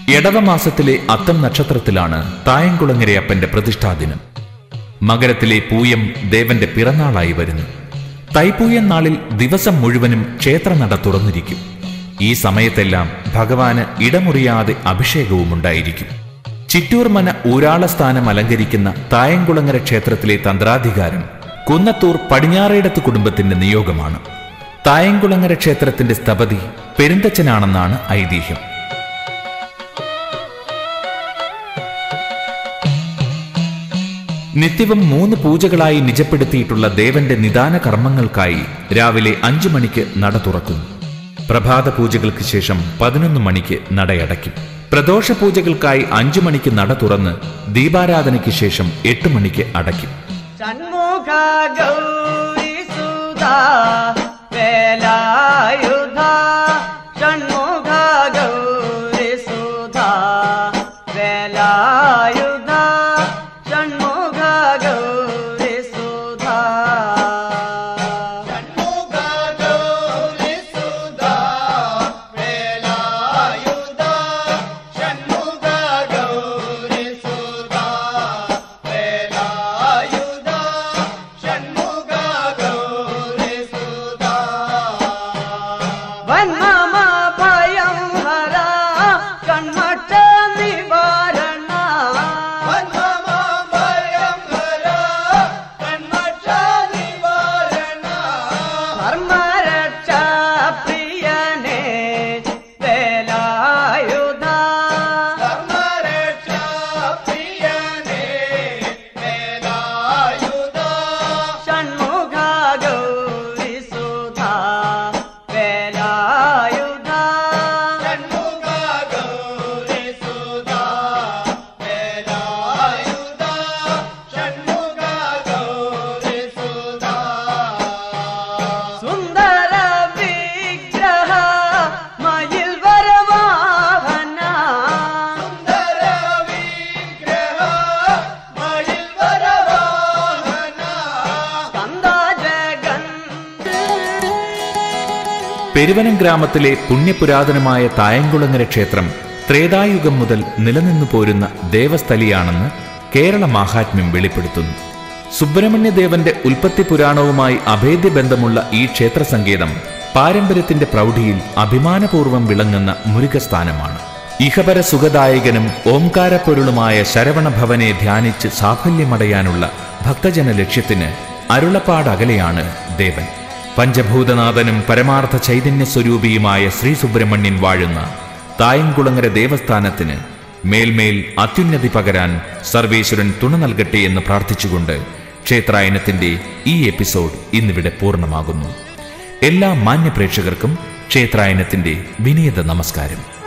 എടവമാസത്തിലെ അത്തം നക്ഷത്രത്തിലാണ് തായംകുളങ്ങരയപ്പന്റെ പ്രതിഷ്ഠാദിനം മകരത്തിലെ പൂയം ദേവന്റെ പിറന്നാളായി വരുന്നു തൈപ്പൂയം നാളിൽ ദിവസം മുഴുവനും ക്ഷേത്രനട തുറന്നിരിക്കും ഈ സമയത്തെല്ലാം ഭഗവാന് ഇടമുറിയാതെ അഭിഷേകവും ഉണ്ടായിരിക്കും ചിറ്റൂർ മന ഊരാളസ്ഥാനം അലങ്കരിക്കുന്ന തായംകുളങ്ങര ക്ഷേത്രത്തിലെ തന്ത്രാധികാരം കുന്നത്തൂർ പടിഞ്ഞാറേടത്ത് കുടുംബത്തിന്റെ നിയോഗമാണ് തായംകുളങ്ങര ക്ഷേത്രത്തിന്റെ സ്ഥപതി പെരുന്തച്ചനാണെന്നാണ് ഐതിഹ്യം നിത്യവും മൂന്ന് പൂജകളായി നിജപ്പെടുത്തിയിട്ടുള്ള ദേവന്റെ നിദാന കർമ്മങ്ങൾക്കായി രാവിലെ അഞ്ചു മണിക്ക് നട തുറക്കുന്നു പ്രഭാത പൂജകൾക്ക് ശേഷം പതിനൊന്ന് മണിക്ക് നടയടയ്ക്കും പ്രദോഷ പൂജകൾക്കായി അഞ്ചു മണിക്ക് നട തുറന്ന് ദീപാരാധനയ്ക്ക് ശേഷം എട്ട് മണിക്ക് അടയ്ക്കും ഷൺമുഖ ഗൗരി സുധാ വേലായുധ ഷൺമുഖ ഗൗരി സുധാ വേലായുധ ഷൺമുഖ ഗൗരി സുധാ ഷൺമുഖ ഗൗരി സുധാ വേലായുധ ഷൺമുഖ ഗൗരി സുധാ വേലായുധ ഷൺമുഖ ഗൗരി സുധാ വന്മമ ഭയം ഹര കൺമട്ട നിവാരണ വന്മമ ഭയം ഹര കൺമട്ട നിവാരണ ധർമ്മരക്ഷ പ്രിയനേ വേലായുധ ധർമ്മരക്ഷ പ്രിയനേ വേലായുധ ഷൺമുഖ ഗൗരി സുധാ വേലായുധ ഷൺമുഖ ഗൗരി സുധാ വേലായുധ ഷൺമുഖ ഗൗരി സുധാ സുന്ദര വിഗ്രഹ മയിൽ വരവാഹന സുന്ദര വിഗ്രഹ മയിൽ വരവാഹന സ്കന്ദ പെരുവനം ഗ്രാമത്തിലെ പുണ്യപുരാതനമായ തായംകുളങ്ങര ക്ഷേത്രം ത്രേതായുഗം മുതൽ നിലനിന്നു പോരുന്ന ദേവസ്ഥലിയാണെന്ന് കേരള മാഹാത്മ്യം വെളിപ്പെടുത്തുന്നു സുബ്രഹ്മണ്യദേവന്റെ ഉൽപ്പത്തി പുരാണവുമായി അഭേദ്യ ബന്ധമുള്ള ഈ ക്ഷേത്ര സങ്കേതം പാരമ്പര്യത്തിന്റെ പ്രൗഢിയിൽ അഭിമാനപൂർവ്വം വിളങ്ങുന്ന മുരുകസ്ഥാനമാണ് ഇഹപര സുഖദായകനും ഓംകാരപ്പൊരുളുമായ ശരവണഭവനെ ധ്യാനിച്ച് സാഫല്യമടയാനുള്ള ഭക്തജന ലക്ഷ്യത്തിന് അരുളപ്പാടകലെയാണ് ദേവൻ പഞ്ചഭൂതനാഥനും പരമാർത്ഥ ചൈതന്യ സ്വരൂപിയുമായ ശ്രീ സുബ്രഹ്മണ്യൻ വാഴുന്ന തായംകുളങ്ങര ദേവസ്ഥാനത്തിന് മേൽമേൽ അത്യുന്നതി പകരാൻ സർവേശ്വരൻ തുണ നൽകട്ടെ എന്ന് പ്രാർത്ഥിച്ചുകൊണ്ട് ക്ഷേത്രായനത്തിന്റെ ഈ എപ്പിസോഡ് ഇന്നിവിടെ പൂർണ്ണമാകുന്നു എല്ലാ മാന്യ പ്രേക്ഷകർക്കും ക്ഷേത്രായനത്തിന്റെ വിനീത നമസ്കാരം